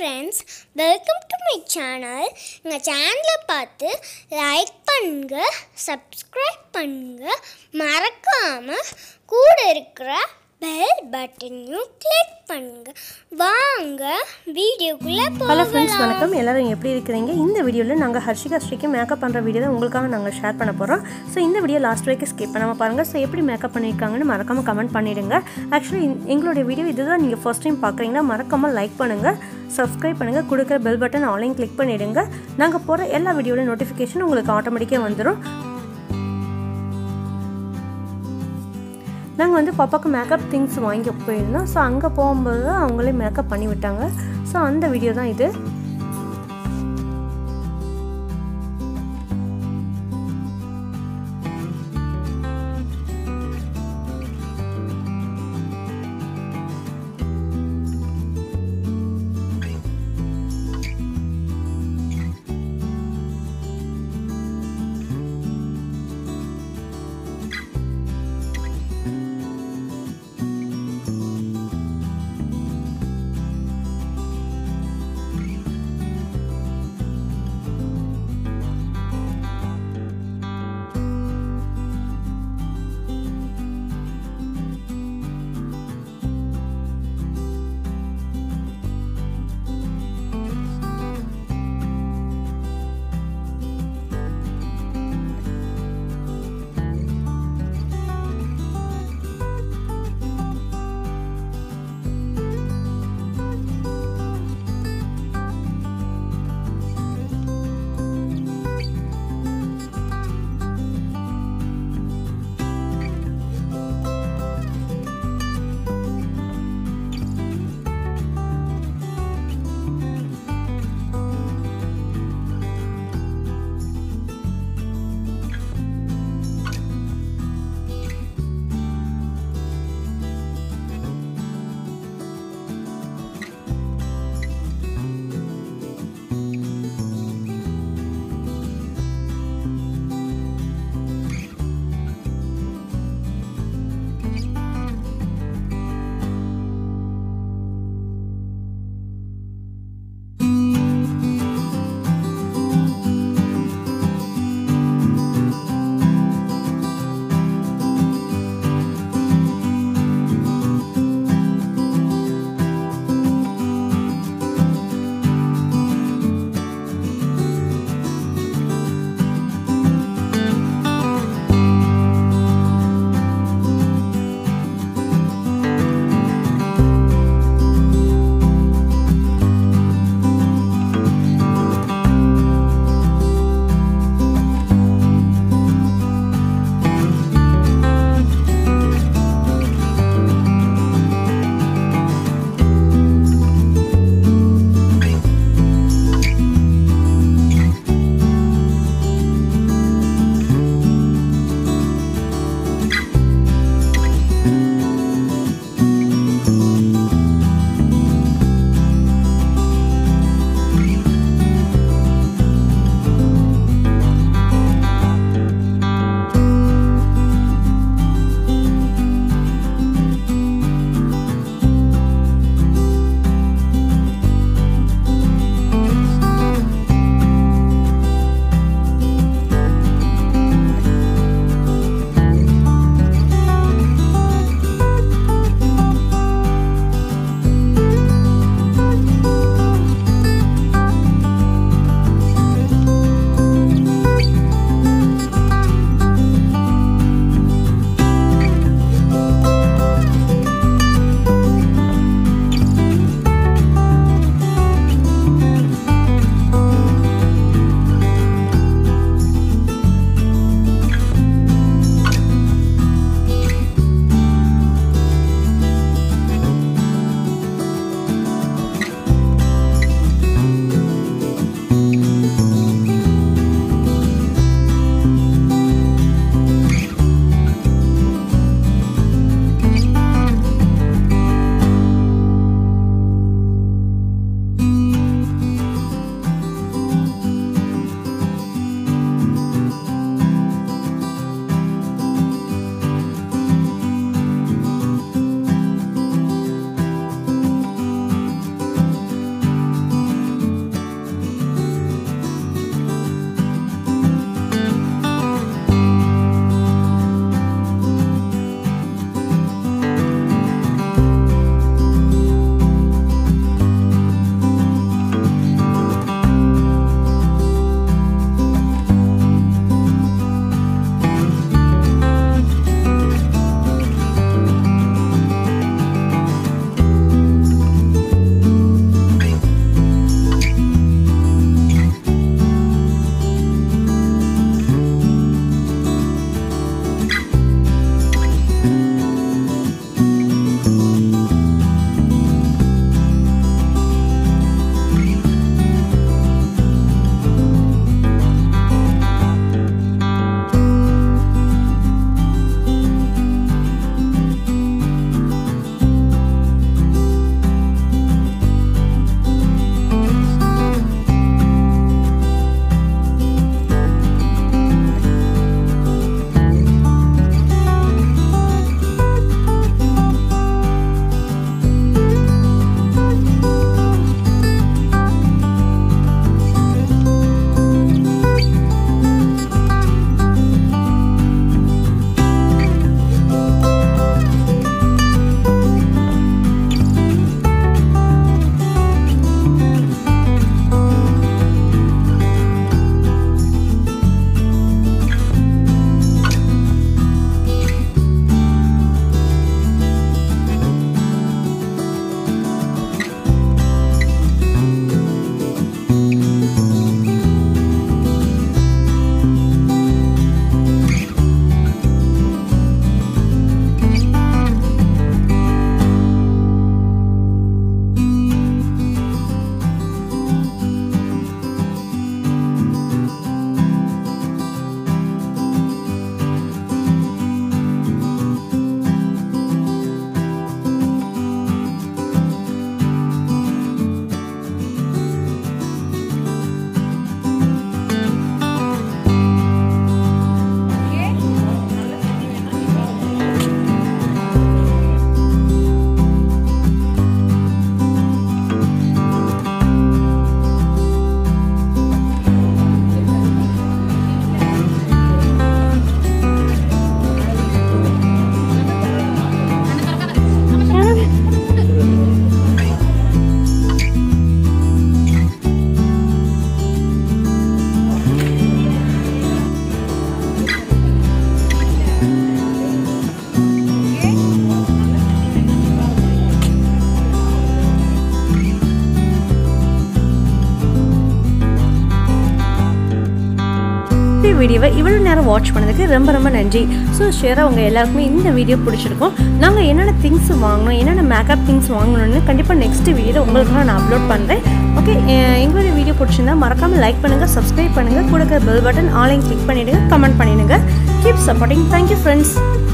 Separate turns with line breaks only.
friends welcome to my channel எங்கள் சேனலை பார்த்து லைக் பண்ணுங்க சப்ஸ்கிரைப் பண்ணுங்க மறக்காமல் கூட இருக்கிற பெல் பட்டனையும் கிளிக் பண்ணுங்க வாங்க வீடியோக்குள்ளே
ஹலோ ஃப்ரெண்ட்ஸ்
போகலாம்
வணக்கம் எல்லாரும் எப்படி இருக்கிறீங்க இந்த வீடியோவில் நாங்கள் ஹர்ஷிகா ஸ்ரீக்கு மேக்கப் பண்ணுற வீடியோ தான் உங்களுக்காக நாங்கள் ஷேர் பண்ண போகிறோம் ஸோ இந்த வீடியோ லாஸ்ட் வரைக்கும் ஸ்கிப் பண்ணாமல் பாருங்கள் ஸோ எப்படி மேக்கப் பண்ணியிருக்காங்கன்னு மறக்காமல் கமெண்ட் பண்ணிடுங்க ஆக்சுவலி எங்களுடைய வீடியோ இதுதான் நீங்கள் ஃபர்ஸ்ட் டைம் பார்க்குறீங்கன்னா மறக்காமல் லைக் பண்ணுங்கள் சப்ஸ்கிரைப் பண்ணுங்கள் கொடுக்குற பெல் பட்டன் ஆன்லைன் கிளிக் பண்ணிவிடுங்க நாங்கள் போகிற எல்லா வீடியோட நோட்டிஃபிகேஷன் உங்களுக்கு ஆட்டோமேட்டிக்காக வந்துடும் நாங்கள் வந்து பாப்பாவுக்கு மேக்கப் திங்ஸ் வாங்கி போயிருந்தோம் ஸோ அங்கே போகும்போது அவங்களே மேக்கப் பண்ணி விட்டாங்க ஸோ அந்த வீடியோ தான் இது எங்களுடைய வீடியோவை இவ்வளோ நேரம் வாட்ச் பண்ணதுக்கு ரொம்ப ரொம்ப நன்றி ஸோ ஷேராக உங்கள் எல்லாருக்குமே இந்த வீடியோ பிடிச்சிருக்கும் நாங்கள் என்னென்ன திங்ஸ் வாங்கணும் என்னென்ன மேக்கப் திங்ஸ் வாங்கணும்னு கண்டிப்பாக நெக்ஸ்ட் வீடியோவில் உங்களுக்காக நான் அப்லோட் பண்ணுறேன் ஓகே எங்களுடைய வீடியோ பிடிச்சிருந்தா மறக்காமல் லைக் பண்ணுங்கள் சப்ஸ்கிரைப் பண்ணுங்கள் கூட பெல் பட்டன் ஆன்லைன் கிளிக் பண்ணிவிடுங்க கமெண்ட் பண்ணிவிடுங்க கீப் சப்போர்ட்டிங் தேங்க்யூ ஃப்ரெண்ட்ஸ்